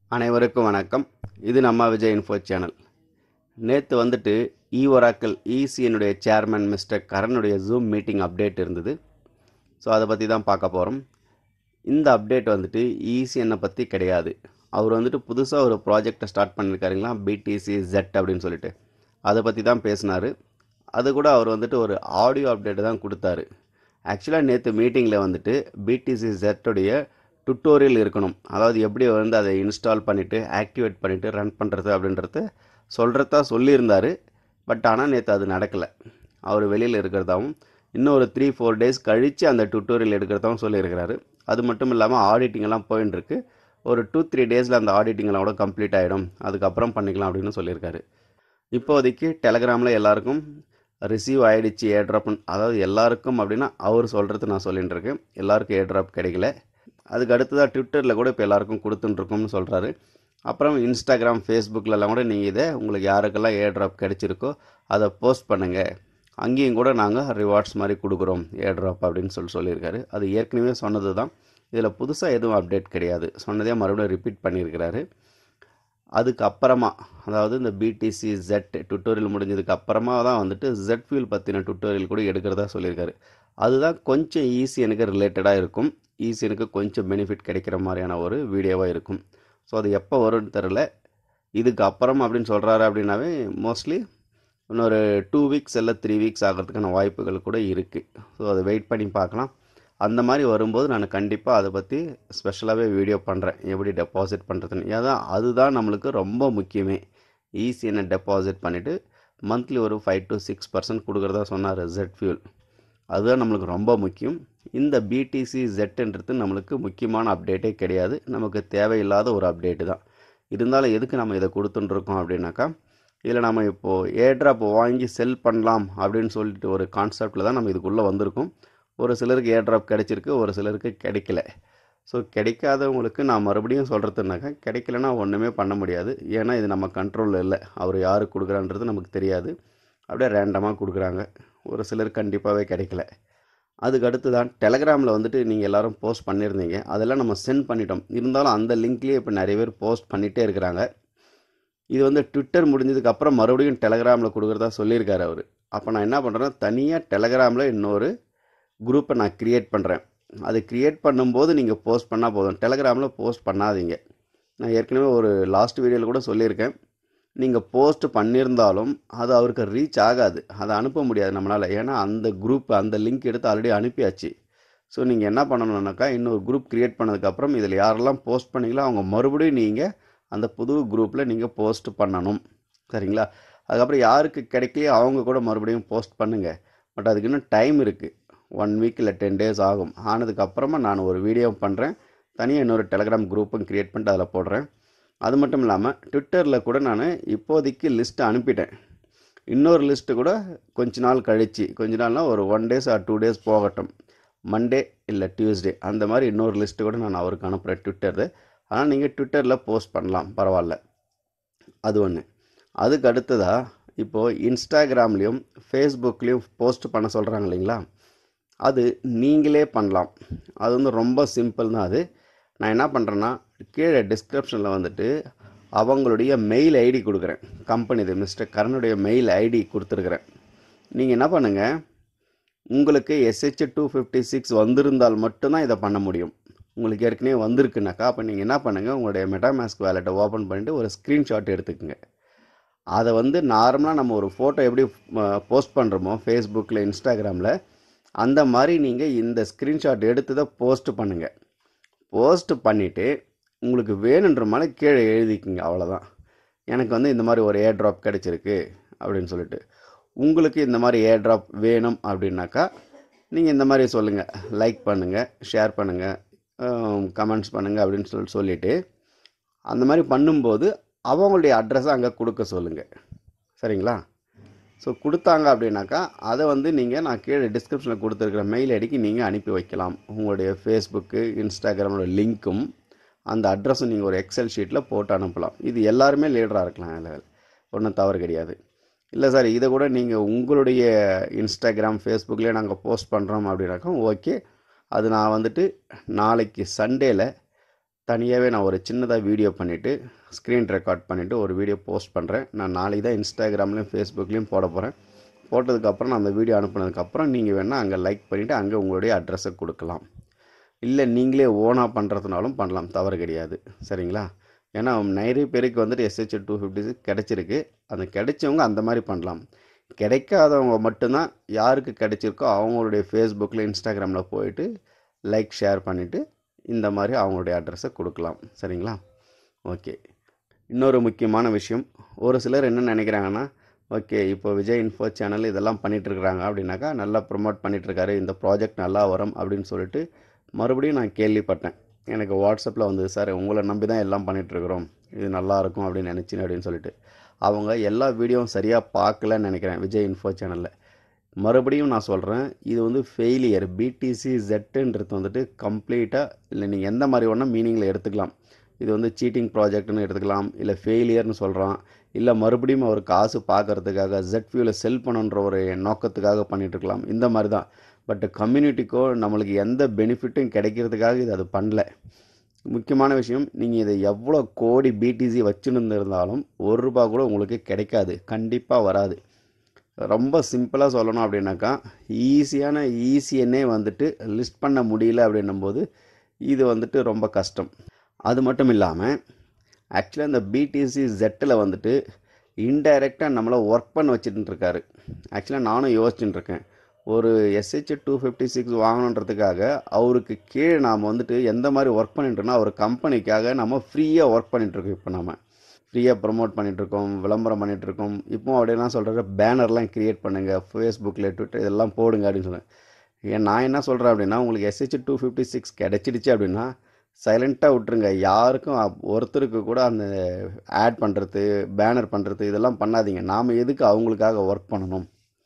அனைவருக்கும் வணக்கம் இது நம்ம விஜய் இன்ஃபோ சேனல் நேற்று வந்துட்டு இ ஒராக்கல் இசிஎனுடைய சேர்மன் மிஸ்டர் கரனுடைய ஜூம் மீட்டிங் அப்டேட் இருந்தது ஸோ அதை பற்றி தான் பார்க்க போகிறோம் இந்த அப்டேட் வந்துட்டு இசிஎன்னை பற்றி கிடையாது அவர் வந்துட்டு புதுசாக ஒரு ப்ராஜெக்டை ஸ்டார்ட் பண்ணியிருக்காருங்களா பிடிசி ஜெட் அப்படின்னு சொல்லிட்டு அதை பற்றி தான் பேசினார் அது கூட அவர் வந்துட்டு ஒரு ஆடியோ அப்டேட் தான் கொடுத்தாரு ஆக்சுவலாக நேற்று மீட்டிங்கில் வந்துட்டு பிடிசி ஜெட்டுடைய டுட்டோரியல் இருக்கணும் அதாவது எப்படி வந்து அதை இன்ஸ்டால் பண்ணிவிட்டு ஆக்டிவேட் பண்ணிவிட்டு ரன் பண்ணுறது அப்படின்றது சொல்கிறதா சொல்லியிருந்தார் பட் ஆனால் நேற்று அது நடக்கலை அவர் வெளியில் இருக்கிறதாவும் இன்னும் ஒரு த்ரீ ஃபோர் டேஸ் கழித்து அந்த டுட்டோரியல் எடுக்கிறதாவும் சொல்லியிருக்கிறாரு அது மட்டும் இல்லாமல் ஆடிட்டிங் எல்லாம் போயின்னு இருக்கு ஒரு டூ த்ரீ டேஸில் அந்த ஆடிட்டிங் எல்லாம் கூட கம்ப்ளீட் ஆகிடும் அதுக்கப்புறம் பண்ணிக்கலாம் அப்படின்னு சொல்லியிருக்காரு இப்போதைக்கு டெலகிராமில் எல்லாருக்கும் ரிசீவ் ஆகிடுச்சு ஏட்ராப் அதாவது எல்லாருக்கும் அப்படின்னா அவர் சொல்கிறது நான் சொல்லிட்டு இருக்கேன் எல்லாருக்கும் ஏட்ராப் கிடைக்கல அதுக்கு அடுத்ததாக ட்விட்டரில் கூட இப்போ எல்லாருக்கும் கொடுத்துட்டுருக்கோம்னு சொல்கிறாரு அப்புறம் இன்ஸ்டாகிராம் ஃபேஸ்புக்கிலலாம் கூட நீங்கள் இதை உங்களுக்கு யாருக்கெல்லாம் ஏட்ராப் கிடைச்சிருக்கோ அதை போஸ்ட் பண்ணுங்கள் அங்கேயும் கூட நாங்கள் ரிவார்ட்ஸ் மாதிரி கொடுக்குறோம் ஏட்ராப் அப்படின்னு சொல்லி சொல்லியிருக்காரு அது ஏற்கனவே சொன்னது தான் இதில் புதுசாக எதுவும் அப்டேட் கிடையாது சொன்னதே மறுபடியும் ரிப்பீட் பண்ணியிருக்கிறாரு அதுக்கு அப்புறமா அதாவது இந்த பிடிசி ஜெட் டுட்டோரியல் முடிஞ்சதுக்கு அப்புறமா தான் வந்துட்டு ஜெட் ஃபியூல் பற்றின டுட்டோரியல் கூட எடுக்கிறதா சொல்லியிருக்காரு அதுதான் கொஞ்சம் ஈஸி எனக்கு ரிலேட்டடாக இருக்கும் ஈஸி எனக்கு கொஞ்சம் பெனிஃபிட் கிடைக்கிற மாதிரியான ஒரு வீடியோவாக இருக்கும் ஸோ அது எப்போ வரும்னு தெரில இதுக்கு அப்புறம் அப்படின்னு சொல்கிறாரு அப்படின்னாவே மோஸ்ட்லி இன்னொரு டூ வீக்ஸ் இல்லை த்ரீ வீக்ஸ் ஆகிறதுக்கான வாய்ப்புகள் கூட இருக்குது ஸோ அதை வெயிட் பண்ணி பார்க்கலாம் அந்த மாதிரி வரும்போது நான் கண்டிப்பாக அதை பற்றி ஸ்பெஷலாகவே வீடியோ பண்ணுறேன் எப்படி டெபாசிட் பண்ணுறதுன்னு ஏன்னா அதுதான் நம்மளுக்கு ரொம்ப முக்கியமே ஈஸியான டெபாசிட் பண்ணிவிட்டு மந்த்லி ஒரு ஃபைவ் டு சிக்ஸ் பர்சன்ட் கொடுக்குறதா சொன்னார் ஜெட் ஃபியூல் அதுதான் நம்மளுக்கு ரொம்ப முக்கியம் இந்த பிடிசி ஜெட்டுன்றது நம்மளுக்கு முக்கியமான அப்டேட்டே கிடையாது நமக்கு தேவையில்லாத ஒரு அப்டேட்டு தான் இருந்தாலும் எதுக்கு நம்ம இதை கொடுத்துட்டுருக்கோம் அப்படின்னாக்கா இதில் நம்ம இப்போது ஏட்ராப் வாங்கி செல் பண்ணலாம் அப்படின்னு சொல்லிட்டு ஒரு கான்செப்டில் தான் நம்ம இதுக்குள்ளே வந்திருக்கோம் ஒரு சிலருக்கு ஏட்ராப் கிடைச்சிருக்கு ஒரு சிலருக்கு கிடைக்கல ஸோ கிடைக்காதவங்களுக்கு நான் மறுபடியும் சொல்கிறதுனாக்கா கிடைக்கலனா ஒன்றுமே பண்ண முடியாது ஏன்னா இது நம்ம கண்ட்ரோலில் இல்லை அவர் யாருக்கு கொடுக்குறான்றது நமக்கு தெரியாது அப்படியே ரேண்டமாக கொடுக்குறாங்க ஒரு சிலர் கண்டிப்பாகவே கிடைக்கல அதுக்கு அடுத்து தான் டெலகிராமில் வந்துட்டு நீங்கள் எல்லோரும் போஸ்ட் பண்ணியிருந்தீங்க அதெல்லாம் நம்ம சென்ட் பண்ணிட்டோம் இருந்தாலும் அந்த லிங்க்லேயே இப்போ நிறைய பேர் போஸ்ட் பண்ணிகிட்டே இருக்கிறாங்க இது வந்து ட்விட்டர் முடிஞ்சதுக்கு அப்புறம் மறுபடியும் டெலகிராமில் கொடுக்குறதா சொல்லியிருக்காரு அவர் அப்போ நான் என்ன பண்ணுறேன்னா தனியாக டெலகிராமில் இன்னொரு குரூப்பை நான் க்ரியேட் பண்ணுறேன் அது க்ரியேட் பண்ணும்போது நீங்கள் போஸ்ட் பண்ணால் போதும் டெலகிராமில் போஸ்ட் பண்ணாதீங்க நான் ஏற்கனவே ஒரு லாஸ்ட் வீடியோவில் கூட சொல்லியிருக்கேன் நீங்கள் போஸ்ட் பண்ணியிருந்தாலும் அது அவருக்கு ரீச் ஆகாது அதை அனுப்ப முடியாது நம்மளால் ஏன்னா அந்த குரூப் அந்த லிங்க் எடுத்து ஆல்ரெடி அனுப்பியாச்சு ஸோ நீங்கள் என்ன பண்ணணுன்னாக்கா இன்னொரு குரூப் க்ரியேட் பண்ணதுக்கப்புறம் இதில் யாரெல்லாம் போஸ்ட் பண்ணீங்களோ அவங்க மறுபடியும் நீங்கள் அந்த புது குரூப்பில் நீங்கள் போஸ்ட் பண்ணணும் சரிங்களா அதுக்கப்புறம் யாருக்கு கிடைக்கலையோ அவங்க கூட மறுபடியும் போஸ்ட் பண்ணுங்கள் பட் அதுக்கு இன்னும் டைம் இருக்குது ஒன் வீக் இல்லை டென் டேஸ் ஆகும் ஆனதுக்கப்புறமா நான் ஒரு வீடியோ பண்ணுறேன் தனியாக இன்னொரு டெலகிராம் குரூப்பும் க்ரியேட் பண்ணிட்டு அதில் போடுறேன் அது மட்டும் இல்லாமல் ட்விட்டரில் கூட நான் இப்போதைக்கு லிஸ்ட்டை அனுப்பிட்டேன் இன்னொரு லிஸ்ட்டு கூட கொஞ்ச நாள் கழித்து கொஞ்ச நாள்னால் ஒரு one days or two days போகட்டும் மண்டே இல்லை டியூஸ்டே அந்த மாதிரி இன்னொரு லிஸ்ட்டு கூட நான் அவருக்கு அனுப்புகிறேன் ட்விட்டரு ஆனால் நீங்கள் ட்விட்டரில் போஸ்ட் பண்ணலாம் பரவாயில்ல அது ஒன்று அதுக்கு அடுத்ததாக இப்போது இன்ஸ்டாகிராம்லேயும் ஃபேஸ்புக்லேயும் போஸ்ட் பண்ண சொல்கிறாங்க இல்லைங்களா அது நீங்களே பண்ணலாம் அது வந்து ரொம்ப சிம்பிள் தான் அது நான் என்ன பண்ணுறேன்னா கீழே டிஸ்கிரிப்ஷனில் வந்துட்டு அவங்களுடைய மெயில் ஐடி கொடுக்குறேன் கம்பெனி இது மிஸ்டர் கரனுடைய மெயில் ஐடி கொடுத்துருக்குறேன் நீங்கள் என்ன பண்ணுங்கள் உங்களுக்கு எஸ்ஹெச் டூ ஃபிஃப்டி சிக்ஸ் வந்திருந்தால் மட்டும்தான் இதை பண்ண முடியும் உங்களுக்கு ஏற்கனவே வந்திருக்குனாக்கா அப்போ நீங்கள் என்ன பண்ணுங்கள் உங்களுடைய மெட்டாமாஸ்க் வேலெட்டை ஓப்பன் பண்ணிவிட்டு ஒரு ஸ்க்ரீன்ஷாட் எடுத்துக்கோங்க அதை வந்து நார்மலாக நம்ம ஒரு ஃபோட்டோ எப்படி போஸ்ட் பண்ணுறோமோ ஃபேஸ்புக்கில் இன்ஸ்டாகிராமில் அந்த மாதிரி நீங்கள் இந்த ஸ்க்ரீன்ஷாட் எடுத்து தான் போஸ்ட் பண்ணுங்கள் போஸ்ட் பண்ணிவிட்டு உங்களுக்கு வேணுன்ற மாதிரி கீழே எழுதிக்கிங்க அவ்வளோதான் எனக்கு வந்து இந்த மாதிரி ஒரு ஏர் ட்ராப் கிடச்சிருக்கு அப்படின்னு சொல்லிட்டு உங்களுக்கு இந்த மாதிரி ஏர் ட்ராப் வேணும் அப்படின்னாக்கா நீங்கள் இந்த மாதிரி சொல்லுங்கள் லைக் பண்ணுங்கள் ஷேர் பண்ணுங்கள் கமெண்ட்ஸ் பண்ணுங்கள் அப்படின்னு சொல்லி சொல்லிவிட்டு அந்த மாதிரி பண்ணும்போது அவங்களுடைய அட்ரஸை அங்கே கொடுக்க சொல்லுங்கள் சரிங்களா ஸோ கொடுத்தாங்க அப்படின்னாக்கா அதை வந்து நீங்கள் நான் கீழே டிஸ்கிரிப்ஷனில் கொடுத்துருக்குற மெயில் ஐடிக்கு நீங்கள் அனுப்பி வைக்கலாம் உங்களுடைய ஃபேஸ்புக்கு இன்ஸ்டாகிராமோட லிங்க்கும் அந்த அட்ரஸும் நீங்கள் ஒரு எக்ஸல் ஷீட்டில் போட்டு அனுப்பலாம் இது எல்லாருமே லீடராக இருக்கலாம் அதில் ஒன்றும் தவறு கிடையாது இல்லை சார் இதை கூட நீங்கள் உங்களுடைய இன்ஸ்டாகிராம் ஃபேஸ்புக்லேயே நாங்கள் போஸ்ட் பண்ணுறோம் அப்படின்னாக்கா ஓகே அது நான் வந்துட்டு நாளைக்கு சண்டேல தனியாகவே நான் ஒரு சின்னதாக வீடியோ பண்ணிவிட்டு ஸ்க்ரீன் ரெக்கார்ட் பண்ணிவிட்டு ஒரு வீடியோ போஸ்ட் பண்ணுறேன் நான் நாளைக்கு தான் இன்ஸ்டாகிராம்லேயும் ஃபேஸ்புக்லேயும் போட போகிறேன் போட்டதுக்கப்புறம் நான் அந்த வீடியோ அனுப்புனதுக்கப்புறம் நீங்கள் வேணால் அங்கே லைக் பண்ணிவிட்டு அங்கே உங்களுடைய அட்ரஸை கொடுக்கலாம் இல்லை நீங்களே ஓனாக பண்ணுறதுனாலும் பண்ணலாம் தவறு கிடையாது சரிங்களா ஏன்னா நிறைய பேருக்கு வந்துட்டு எஸ்ஹெச் டூ ஃபிஃப்டி சிக்ஸ் கிடச்சிருக்கு அந்த கிடைச்சவங்க அந்த மாதிரி பண்ணலாம் கிடைக்காதவங்க மட்டும்தான் யாருக்கு கிடைச்சிருக்கோ அவங்களுடைய ஃபேஸ்புக்கில் இன்ஸ்டாகிராமில் போயிட்டு லைக் ஷேர் பண்ணிவிட்டு இந்த மாதிரி அவங்களுடைய அட்ரஸை கொடுக்கலாம் சரிங்களா ஓகே இன்னொரு முக்கியமான விஷயம் ஒரு சிலர் என்ன நினைக்கிறாங்கன்னா ஓகே இப்போ விஜய் இன்ஃபோ சேனல் இதெல்லாம் பண்ணிகிட்ருக்குறாங்க அப்படின்னாக்கா நல்லா ப்ரொமோட் பண்ணிகிட்ருக்காரு இந்த ப்ராஜெக்ட் நல்லா வரும் அப்படின்னு சொல்லிட்டு மறுபடியும் நான் கேள்விப்பட்டேன் எனக்கு வாட்ஸ்அப்பில் வந்து சார் உங்களை நம்பி தான் எல்லாம் பண்ணிகிட்ருக்குறோம் இது நல்லா இருக்கும் அப்படின்னு நினச்சினேன் அப்படின்னு சொல்லிட்டு அவங்க எல்லா வீடியோவும் சரியாக பார்க்கலன்னு நினைக்கிறேன் விஜய் இன்ஃபோ சேனலில் மறுபடியும் நான் சொல்கிறேன் இது வந்து ஃபெயிலியர் பிடிசி ஜெட்டுன்றது வந்துட்டு கம்ப்ளீட்டாக இல்லை நீங்கள் எந்த மாதிரி ஒன்றா மீனிங்கில் எடுத்துக்கலாம் இது வந்து சீட்டிங் ப்ராஜெக்ட்னு எடுத்துக்கலாம் இல்லை ஃபெயிலியர்னு சொல்கிறான் இல்லை மறுபடியும் அவர் காசு பார்க்கறதுக்காக ஜெட் ஃபியூவில் செல் பண்ணுன்ற ஒரு நோக்கத்துக்காக பண்ணிகிட்ருக்கலாம் இந்த மாதிரி தான் பட் கம்யூனிட்டிக்கோ நம்மளுக்கு எந்த பெனிஃபிட்டும் கிடைக்கிறதுக்காக இது அது பண்ணல முக்கியமான விஷயம் நீங்கள் இதை எவ்வளோ கோடி பிடிசி வச்சுன்னு இருந்தாலும் ஒரு ரூபா கூட உங்களுக்கு கிடைக்காது கண்டிப்பாக வராது ரொம்ப சிம்பிளாக சொல்லணும் அப்படின்னாக்கா ஈஸியான ஈஸியன்னே வந்துட்டு லிஸ்ட் பண்ண முடியல அப்படின்னும்போது இது வந்துட்டு ரொம்ப கஷ்டம் அது மட்டும் இல்லாமல் ஆக்சுவலாக இந்த பிடிசி ஜெட்டில் வந்துட்டு இன்டைரக்டாக நம்மளை ஒர்க் பண்ண வச்சுட்டு இருக்காரு ஆக்சுவலாக நானும் யோசிச்சுட்டு இருக்கேன் ஒரு எஸ்ஹெச் டூ ஃபிஃப்டி சிக்ஸ் வாங்கணுன்றதுக்காக அவருக்கு கீழே நாம் வந்துட்டு எந்த மாதிரி ஒர்க் பண்ணிட்டுருக்கோம் அவர் கம்பெனிக்காக நம்ம ஃப்ரீயாக ஒர்க் பண்ணிகிட்ருக்கோம் இப்போ நம்ம ஃப்ரீயாக ப்ரொமோட் பண்ணிகிட்ருக்கோம் விளம்பரம் பண்ணிகிட்ருக்கோம் இப்போ அப்படின்னா சொல்கிற பேனர்லாம் க்ரியேட் பண்ணுங்கள் ஃபேஸ்புக்கில் ட்விட்டர் இதெல்லாம் போடுங்க அப்படின்னு சொன்னேன் ஏன் நான் என்ன சொல்கிறேன் அப்படின்னா உங்களுக்கு எஸ்ஹெச் டூ ஃபிஃப்டி சிக்ஸ் கிடச்சிடுச்சு அப்படின்னா சைலண்ட்டாக விட்டுருங்க யாருக்கும் ஒருத்தருக்கு கூட அந்த ஆட் பண்ணுறது பேனர் பண்ணுறது இதெல்லாம் பண்ணாதீங்க நாம் எதுக்கு அவங்களுக்காக ஒர்க் பண்ணணும்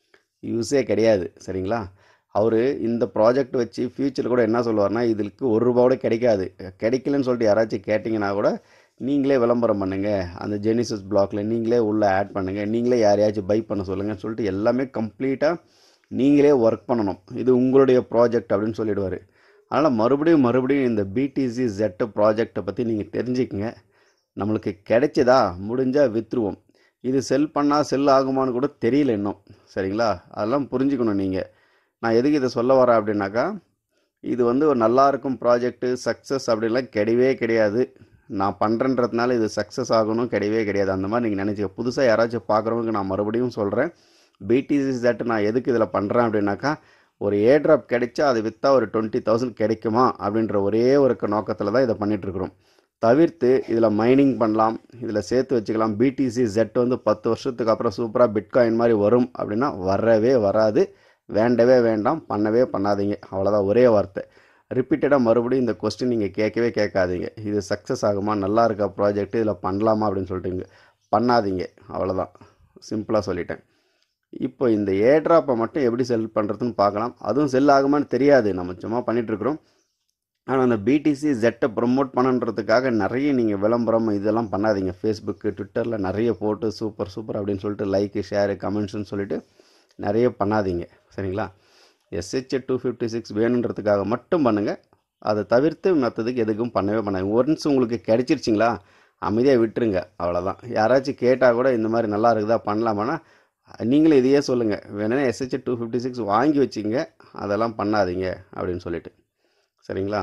யூஸே கிடையாது சரிங்களா அவர் இந்த ப்ராஜெக்ட் வச்சு ஃப்யூச்சரில் கூட என்ன சொல்லுவார்னா இதுக்கு ஒரு ரூபா கூட கிடைக்காது கிடைக்கலன்னு சொல்லிட்டு யாராச்சும் கேட்டிங்கன்னா கூட நீங்களே விளம்பரம் பண்ணுங்கள் அந்த ஜெனிசஸ் பிளாக்ல நீங்களே உள்ளே ஆட் பண்ணுங்கள் நீங்களே யாரையாச்சும் பை பண்ண சொல்லுங்கன்னு சொல்லிட்டு எல்லாமே கம்ப்ளீட்டாக நீங்களே ஒர்க் பண்ணணும் இது உங்களுடைய ப்ராஜெக்ட் அப்படின்னு சொல்லிடுவார் அதனால் மறுபடியும் மறுபடியும் இந்த பிடிசி ஜெட்டு ப்ராஜெக்டை பற்றி நீங்கள் தெரிஞ்சுக்கங்க நம்மளுக்கு கிடைச்சதா முடிஞ்சால் விற்றுருவோம் இது செல் பண்ணால் செல் ஆகுமான்னு கூட தெரியல இன்னும் சரிங்களா அதெல்லாம் புரிஞ்சுக்கணும் நீங்கள் நான் எதுக்கு இதை சொல்ல வரேன் அப்படின்னாக்கா இது வந்து ஒரு நல்லா இருக்கும் ப்ராஜெக்ட்டு சக்ஸஸ் அப்படின்லாம் கிடையவே கிடையாது நான் பண்ணுறன்றதுனால இது சக்ஸஸ் ஆகணும் கிடையவே கிடையாது அந்த மாதிரி நீங்கள் நினச்சிக்க புதுசாக யாராச்சும் பார்க்குறவங்களுக்கு நான் மறுபடியும் சொல்கிறேன் பிடிசி செட் நான் எதுக்கு இதில் பண்ணுறேன் அப்படின்னாக்கா ஒரு ஏ ட்ராப் கிடைச்சா அது விற்றா ஒரு டுவெண்ட்டி தௌசண்ட் கிடைக்குமா அப்படின்ற ஒரே ஒரு நோக்கத்தில் தான் இதை பண்ணிகிட்ருக்குறோம் தவிர்த்து இதில் மைனிங் பண்ணலாம் இதில் சேர்த்து வச்சுக்கலாம் பிடிசி ஜெட் வந்து பத்து வருஷத்துக்கு அப்புறம் சூப்பராக பிட்காயின் மாதிரி வரும் அப்படின்னா வரவே வராது வேண்டவே வேண்டாம் பண்ணவே பண்ணாதீங்க அவ்வளோதான் ஒரே வார்த்தை ரிப்பீட்டடாக மறுபடியும் இந்த கொஸ்டின் நீங்கள் கேட்கவே கேட்காதீங்க இது சக்ஸஸ் ஆகுமா நல்லா இருக்கா ப்ராஜெக்ட் இதில் பண்ணலாமா அப்படின்னு சொல்லிட்டு பண்ணாதீங்க அவ்வளோதான் சிம்பிளாக சொல்லிட்டேன் இப்போ இந்த ஏட்ராப்பை மட்டும் எப்படி செல் பண்ணுறதுன்னு பார்க்கலாம் அதுவும் செல் ஆகுமான்னு தெரியாது நம்ம சும்மா பண்ணிகிட்ருக்குறோம் ஆனால் அந்த பிடிசி ஜெட்டை ப்ரொமோட் பண்ணுன்றதுக்காக நிறைய நீங்கள் விளம்பரம் இதெல்லாம் பண்ணாதீங்க ஃபேஸ்புக்கு ட்விட்டரில் நிறைய போட்டு சூப்பர் சூப்பர் அப்படின்னு சொல்லிட்டு லைக்கு ஷேரு கமெண்ட்ஸ்னு சொல்லிட்டு நிறைய பண்ணாதீங்க சரிங்களா எஸ்ஹெச் டூ ஃபிஃப்டி சிக்ஸ் வேணுன்றதுக்காக மட்டும் பண்ணுங்கள் அதை தவிர்த்து மற்றதுக்கு எதுக்கும் பண்ணவே பண்ணாதீங்க ஒன்ஸ் உங்களுக்கு கிடைச்சிருச்சிங்களா அமைதியாக விட்டுருங்க அவ்வளோதான் யாராச்சும் கேட்டால் கூட இந்த மாதிரி நல்லா இருக்குதா பண்ணலாமான்னா நீங்களும் இதையே சொல்லுங்கள் வேணுன்னா எஸ்ஹெச் டூ ஃபிஃப்டி சிக்ஸ் வாங்கி வச்சிங்க அதெல்லாம் பண்ணாதீங்க அப்படின்னு சொல்லிட்டு சரிங்களா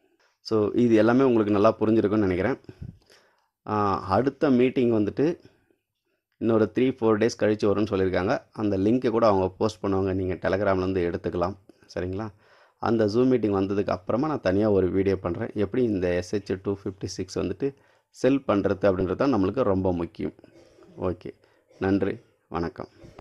ஸோ இது எல்லாமே உங்களுக்கு நல்லா புரிஞ்சிருக்குன்னு நினைக்கிறேன் அடுத்த மீட்டிங் வந்துட்டு இன்னொரு த்ரீ ஃபோர் டேஸ் கழித்து வரும்னு சொல்லியிருக்காங்க அந்த லிங்க்கை கூட அவங்க போஸ்ட் பண்ணுவாங்க நீங்கள் டெலகிராம்லேருந்து எடுத்துக்கலாம் சரிங்களா அந்த ஜூம் மீட்டிங் வந்ததுக்கு அப்புறமா நான் தனியாக ஒரு வீடியோ பண்ணுறேன் எப்படி இந்த எஸ்ஹெச் டூ ஃபிஃப்டி சிக்ஸ் வந்துட்டு செல் பண்ணுறது அப்படின்றது தான் நம்மளுக்கு ரொம்ப முக்கியம் ஓகே நன்றி வணக்கம்